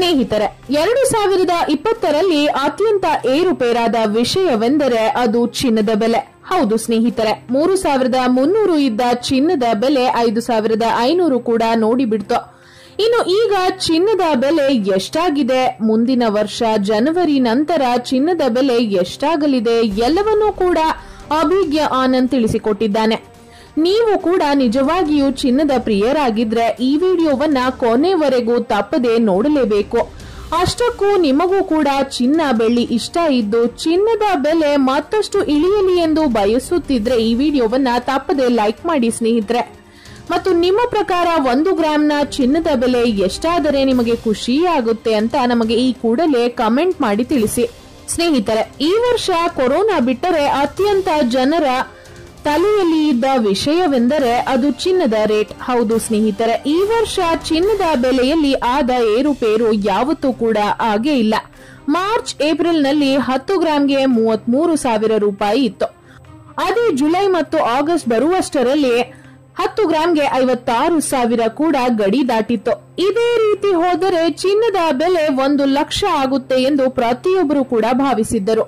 ಸ್ನೇಹಿತರೆ ಎರಡು ಸಾವಿರದ ಇಪ್ಪತ್ತರಲ್ಲಿ ಅತ್ಯಂತ ಏರುಪೇರಾದ ವಿಷಯವೆಂದರೆ ಅದು ಚಿನ್ನದ ಬೆಲೆ ಹೌದು ಸ್ನೇಹಿತರೆ ಮೂರು ಸಾವಿರದ ಮುನ್ನೂರು ಇದ್ದ ಚಿನ್ನದ ಬೆಲೆ ಐದು ಸಾವಿರದ ಐನೂರು ಕೂಡ ನೋಡಿಬಿಡ್ತು ಇನ್ನು ಈಗ ಚಿನ್ನದ ಬೆಲೆ ಎಷ್ಟಾಗಿದೆ ಮುಂದಿನ ವರ್ಷ ಜನವರಿ ನಂತರ ಚಿನ್ನದ ಬೆಲೆ ಎಷ್ಟಾಗಲಿದೆ ಎಲ್ಲವನ್ನೂ ಕೂಡ ಅಭಿಜ್ಞ ಆನಂದ್ ತಿಳಿಸಿಕೊಟ್ಟಿದ್ದಾನೆ ನೀವು ಕೂಡ ನಿಜವಾಗಿಯೂ ಚಿನ್ನದ ಪ್ರಿಯರಾಗಿದ್ರೆ ಈ ವಿಡಿಯೋವನ್ನ ಕೊನೆವರೆಗೂ ತಪ್ಪದೆ ನೋಡಲೇಬೇಕು ಅಷ್ಟಕ್ಕೂ ನಿಮಗೂ ಕೂಡ ಚಿನ್ನ ಬೆಳ್ಳಿ ಇಷ್ಟ ಇದ್ದು ಚಿನ್ನದ ಬೆಲೆ ಮತ್ತಷ್ಟು ಇಳಿಯಲಿ ಎಂದು ಬಯಸುತ್ತಿದ್ರೆ ಈ ವಿಡಿಯೋವನ್ನ ತಪ್ಪದೆ ಲೈಕ್ ಮಾಡಿ ಸ್ನೇಹಿತರೆ ಮತ್ತು ನಿಮ್ಮ ಪ್ರಕಾರ ಒಂದು ಗ್ರಾಂನ ಚಿನ್ನದ ಬೆಲೆ ಎಷ್ಟಾದರೆ ನಿಮಗೆ ಖುಷಿಯಾಗುತ್ತೆ ಅಂತ ನಮಗೆ ಈ ಕೂಡಲೇ ಕಮೆಂಟ್ ಮಾಡಿ ತಿಳಿಸಿ ಸ್ನೇಹಿತರೆ ಈ ವರ್ಷ ಕೊರೋನಾ ಬಿಟ್ಟರೆ ಅತ್ಯಂತ ಜನರ ತಲೆಯಲ್ಲಿ ಇದ್ದ ವಿಷಯವೆಂದರೆ ಅದು ಚಿನ್ನದ ರೇಟ್ ಹೌದು ಸ್ನೇಹಿತರೆ ಈ ವರ್ಷ ಚಿನ್ನದ ಬೆಲೆಯಲ್ಲಿ ಆದ ಏರುಪೇರು ಯಾವತ್ತೂ ಕೂಡ ಆಗೇ ಇಲ್ಲ ಮಾರ್ಚ್ ಏಪ್ರಿಲ್ನಲ್ಲಿ ಹತ್ತು ಗ್ರಾಂಗೆ ಮೂವತ್ಮೂರು ಸಾವಿರ ರೂಪಾಯಿ ಇತ್ತು ಅದೇ ಜುಲೈ ಮತ್ತು ಆಗಸ್ಟ್ ಬರುವಷ್ಟರಲ್ಲಿ ಹತ್ತು ಗ್ರಾಂಗೆ ಐವತ್ತಾರು ಸಾವಿರ ಕೂಡ ಗಡಿ ದಾಟಿತ್ತು ಇದೇ ರೀತಿ ಹೋದರೆ ಚಿನ್ನದ ಬೆಲೆ ಒಂದು ಲಕ್ಷ ಆಗುತ್ತೆ ಎಂದು ಪ್ರತಿಯೊಬ್ಬರು ಕೂಡ ಭಾವಿಸಿದ್ದರು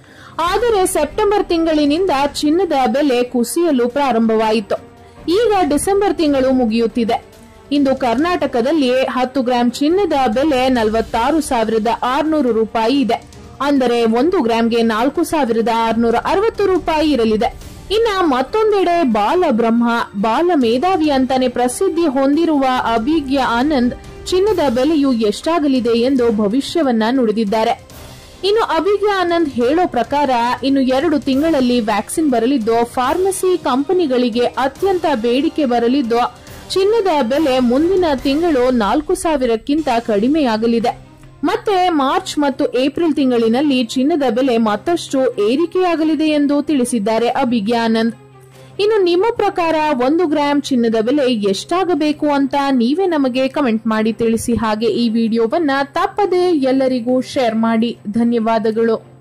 ಆದರೆ ಸೆಪ್ಟೆಂಬರ್ ತಿಂಗಳಿನಿಂದ ಚಿನ್ನದ ಬೆಲೆ ಕುಸಿಯಲು ಪ್ರಾರಂಭವಾಯಿತು ಈಗ ಡಿಸೆಂಬರ್ ತಿಂಗಳು ಮುಗಿಯುತ್ತಿದೆ ಇಂದು ಕರ್ನಾಟಕದಲ್ಲಿ ಹತ್ತು ಗ್ರಾಂ ಚಿನ್ನದ ಬೆಲೆ ನಲವತ್ತಾರು ಸಾವಿರದ ಆರ್ನೂರು ರೂಪಾಯಿ ಇದೆ ಅಂದರೆ ಒಂದು ಗ್ರಾಂಗೆ ನಾಲ್ಕು ಸಾವಿರದ ಆರ್ನೂರ ಅರವತ್ತು ರೂಪಾಯಿ ಇರಲಿದೆ ಇನ್ನ ಮತ್ತೊಂದೆಡೆ ಬಾಲ ಬ್ರಹ್ಮ ಬಾಲ ಮೇಧಾವಿ ಅಂತಾನೆ ಪ್ರಸಿದ್ಧಿ ಹೊಂದಿರುವ ಅಭಿಜ್ಞ ಆನಂದ್ ಚಿನ್ನದ ಬೆಲೆಯು ಎಷ್ಟಾಗಲಿದೆ ಎಂದು ಭವಿಷ್ಯವನ್ನ ನುಡಿದಿದ್ದಾರೆ ಇನ್ನು ಅಭಿಜ್ಞ ಆನಂದ್ ಹೇಳೋ ಪ್ರಕಾರ ಇನ್ನು ಎರಡು ತಿಂಗಳಲ್ಲಿ ವ್ಯಾಕ್ಸಿನ್ ಬರಲಿದ್ದು ಫಾರ್ಮಸಿ ಕಂಪನಿಗಳಿಗೆ ಅತ್ಯಂತ ಬೇಡಿಕೆ ಬರಲಿದ್ದು ಚಿನ್ನದ ಬೆಲೆ ಮುಂದಿನ ತಿಂಗಳು ನಾಲ್ಕು ಸಾವಿರಕ್ಕಿಂತ ಕಡಿಮೆಯಾಗಲಿದೆ ಮತ್ತೆ ಮಾರ್ಚ್ ಮತ್ತು ಏಪ್ರಿಲ್ ತಿಂಗಳಿನಲ್ಲಿ ಚಿನ್ನದ ಬೆಲೆ ಮತ್ತಷ್ಟು ಏರಿಕೆಯಾಗಲಿದೆ ಎಂದು ತಿಳಿಸಿದ್ದಾರೆ ಅಭಿಜ್ಞ ಆನಂದ್ ಇನ್ನು ನಿಮ್ಮ ಪ್ರಕಾರ ಒಂದು ಗ್ರಾಂ ಚಿನ್ನದ ಬೆಲೆ ಎಷ್ಟಾಗಬೇಕು ಅಂತ ನೀವೇ ನಮಗೆ ಕಮೆಂಟ್ ಮಾಡಿ ತಿಳಿಸಿ ಹಾಗೆ ಈ ವಿಡಿಯೋವನ್ನ ತಪ್ಪದೆ ಎಲ್ಲರಿಗೂ ಶೇರ್ ಮಾಡಿ ಧನ್ಯವಾದಗಳು